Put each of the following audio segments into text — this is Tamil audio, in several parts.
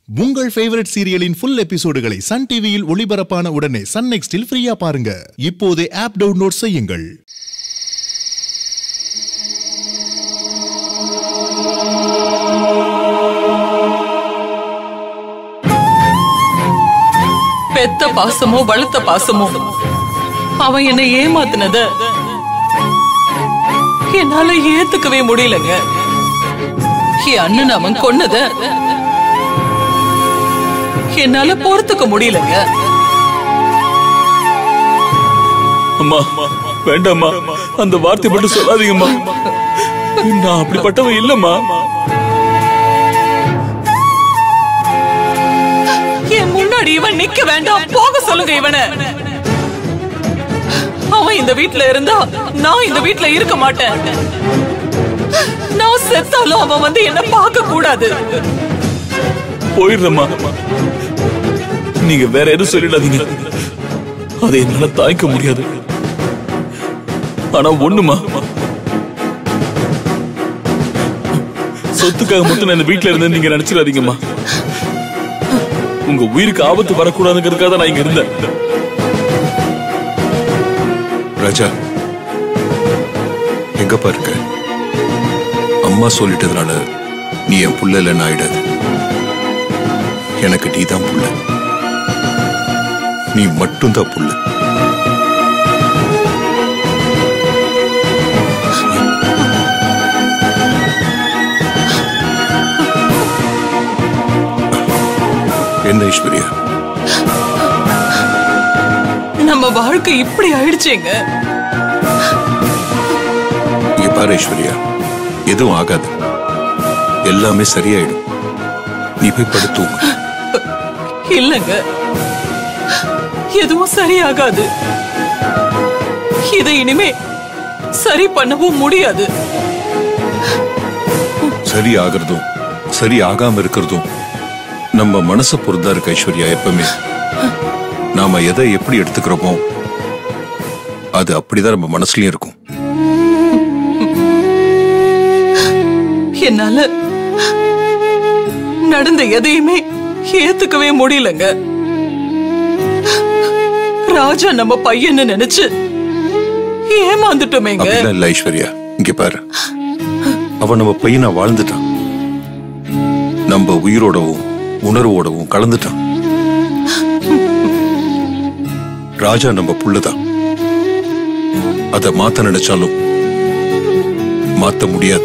உங்கள் ஃபேவரட் சீரியலின் ஃபுல் எபிசோடுகளை சன் டிவியில் ஒளிபரப்பான உடனே சன் நெக்ஸ்டில் ஃப்ரீயா பாருங்க இப்போதே ஆப் டவுன்லோட் செய்யுங்கள் பெத்த பாசமோ வளர்த்த பாசமோ அவன் என்னை ஏமாத்தினத என்னால ஏத்துக்கவே முடியலங்க என் அண்ணன் அவன் கொன்னத என்னால பொறுத்துக்க முடியலங்க அம்மா வேண்டாம்மா அந்த வார்த்தை மட்டும் சொல்லாதீங்கம்மா நான் அப்படிப்பட்டவன் இல்லம்மா என் முன்னாடி இவன் நிக்க வேண்டாம் போக சொல்லுங்க இவனை அவன் இந்த வீட்ல இருந்தா நான் இந்த வீட்ல இருக்க மாட்டேன் நான் செத்தாலும் அவன் வந்து என்ன பார்க்க கூடாது போயிடுறேம்மா நீங்க வேற எதுவும் சொல்லிடாதீங்க அதை என்னால தாய்க்க முடியாது ஆனா ஒண்ணுமா சொத்துக்காக மட்டும் நான் இந்த வீட்டுல இருந்தேன் நீங்க நினைச்சிடாதீங்கம்மா உங்க உயிருக்கு ஆபத்து வரக்கூடாதுங்கிறதுக்காக தான் நான் இங்க இருந்தேன் ராஜா எங்கப்பா இருக்க அம்மா சொல்லிட்டதுனால நீ என் புள்ள இல்லைன்னு ஆயிடாது எனக்கு நீ தான் புள்ள நீ மட்டும்தான் புள்ள என்ன ஐஸ்வர்யா நம்ம வாழ்க்கை இப்படி ஆயிடுச்சேங்க இங்க பாரு ஐஸ்வர்யா எதுவும் ஆகாது எல்லாமே சரியாயிடும் நீ போய் படுத்து இல்லங்க எதுவும் சரியாகாது இதை இனிமே சரி பண்ணவும் முடியாது சரி ஆகிறதும் சரி ஆகாம இருக்கிறதும் நம்ம மனசை பொறுத்தா இருக்கு ஐஸ்வர்யா எப்பவுமே நாம எதை எப்படி எடுத்துக்கிறோமோ அது அப்படிதான் நம்ம மனசுலயும் இருக்கும் என்னால நடந்த எதையுமே ஏத்துக்கவே முடியலங்க ராஜா நம்ம பையன்னு நினைச்சு ஏமாந்துட்டோமேங்க அப்படிலாம் இல்ல ஐஸ்வர்யா இங்க பாரு அவன் நம்ம பையனா வாழ்ந்துட்டான் நம்ம உயிரோடவும் உணர்வோடவும் கலந்துட்டான் ராஜா நம்ம புள்ளதான் அத மாத்த நினைச்சாலும் மாத்த முடியாது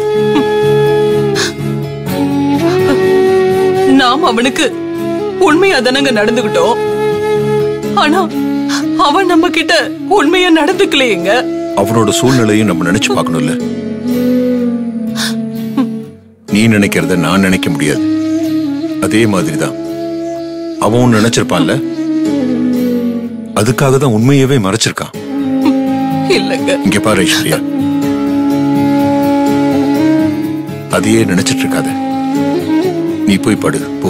நாம் அவனுக்கு உண்மையா தானங்க நடந்துகிட்டோம் ஆனா அவன் நம்ம கிட்ட உண்மையா நடந்துக்கலையேங்க அவனோட சூழ்நிலையும் நம்ம நினைச்சு பார்க்கணும்ல நீ நினைக்கிறத நான் நினைக்க முடியாது அதே மாதிரிதான் அவன் ஒண்ணு நினைச்சிருப்பான்ல அதுக்காக தான் உண்மையவே மறைச்சிருக்கான் இல்லங்க இங்க பாரு ஐஸ்வர்யா அதையே நினைச்சிட்டு இருக்காத நீ போய் படு போ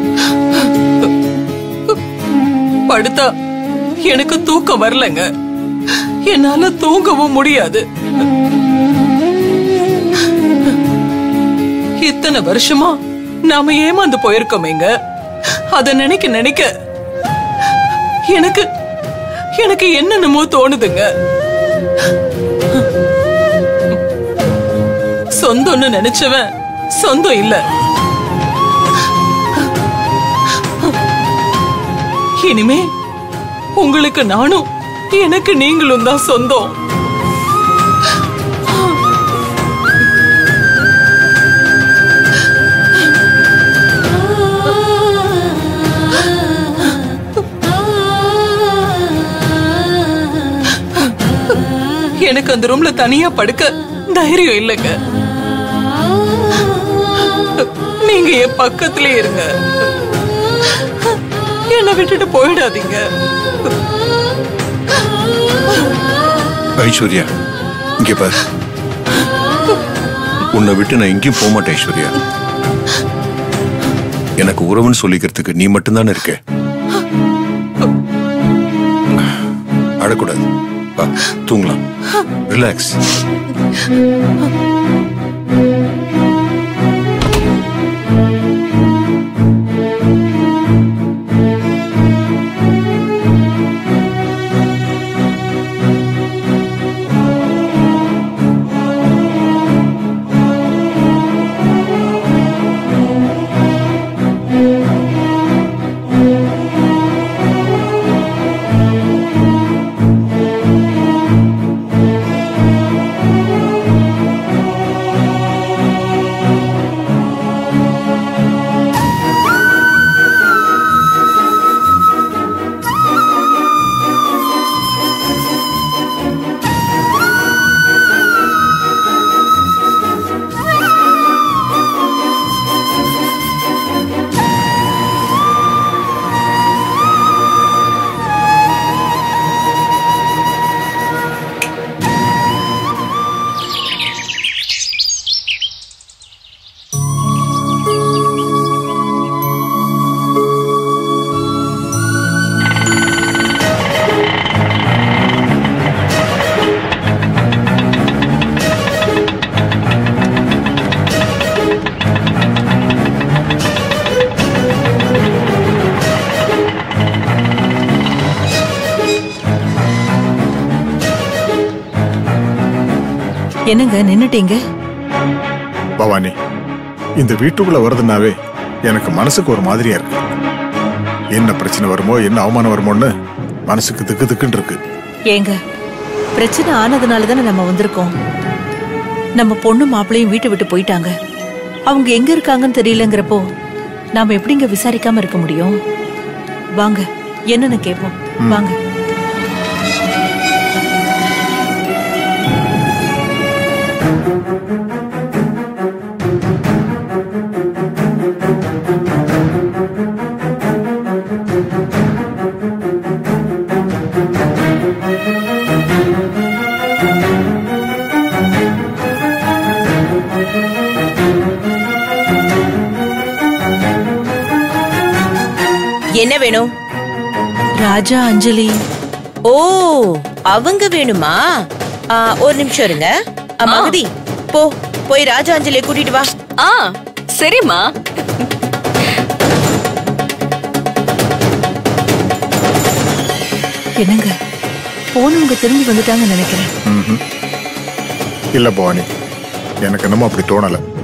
படுத்தா எனக்கு தூக்கம் வரலங்க என்னால தூங்கவும் முடியாது இத்தனை வருஷமா நாம ஏமாந்து போயிருக்கோமேங்க அத நினைக்க நினைக்க எனக்கு எனக்கு என்னென்னமோ தோணுதுங்க சொந்தம்னு நினைச்சவன் சொந்தம் இல்ல இனிமே உங்களுக்கு நானும் எனக்கு நீங்களும் தான் சொந்தம் எனக்கு அந்த ரூம்ல தனியா படுக்க தைரியம் இல்லைங்க நீங்க என் பக்கத்திலே இருங்க என்னை விட்டுட்டு போயிடாதீங்க ஐஸ்வர்யா இங்க பாரு உன்னை விட்டு நான் எங்கேயும் போக மாட்டேன் ஐஸ்வர்யா எனக்கு உறவுன்னு சொல்லிக்கிறதுக்கு நீ மட்டும்தானே இருக்க அழக்கூடாது வா தூங்கலாம் ரிலாக்ஸ் என்னங்க நின்னுட்டீங்க பவானி இந்த வீட்டுக்குள்ள வருதுன்னாவே எனக்கு மனசுக்கு ஒரு மாதிரியா இருக்கு என்ன பிரச்சனை வருமோ என்ன அவமானம் வருமோன்னு மனசுக்கு திக்கு திக்குன்னு இருக்கு ஏங்க பிரச்சனை ஆனதுனால தானே நம்ம வந்திருக்கோம் நம்ம பொண்ணு மாப்பிள்ளையும் வீட்டை விட்டு போயிட்டாங்க அவங்க எங்க இருக்காங்கன்னு தெரியலங்கிறப்போ நாம எப்படிங்க விசாரிக்காம இருக்க முடியும் வாங்க என்னன்னு கேட்போம் வாங்க என்ன வேணும் ராஜா அஞ்சலி ஓ அவங்க வேணுமா ஆ, ஒரு நிமிஷம் இருங்க ஆ, மகதி போ போய் ராஜாஞ்சலியை கூட்டிட்டு வா ஆ சரிம்மா என்னங்க போனவங்க திரும்பி வந்துட்டாங்கன்னு நினைக்கிறேன் இல்ல பவானி எனக்கு என்னமோ அப்படி தோணல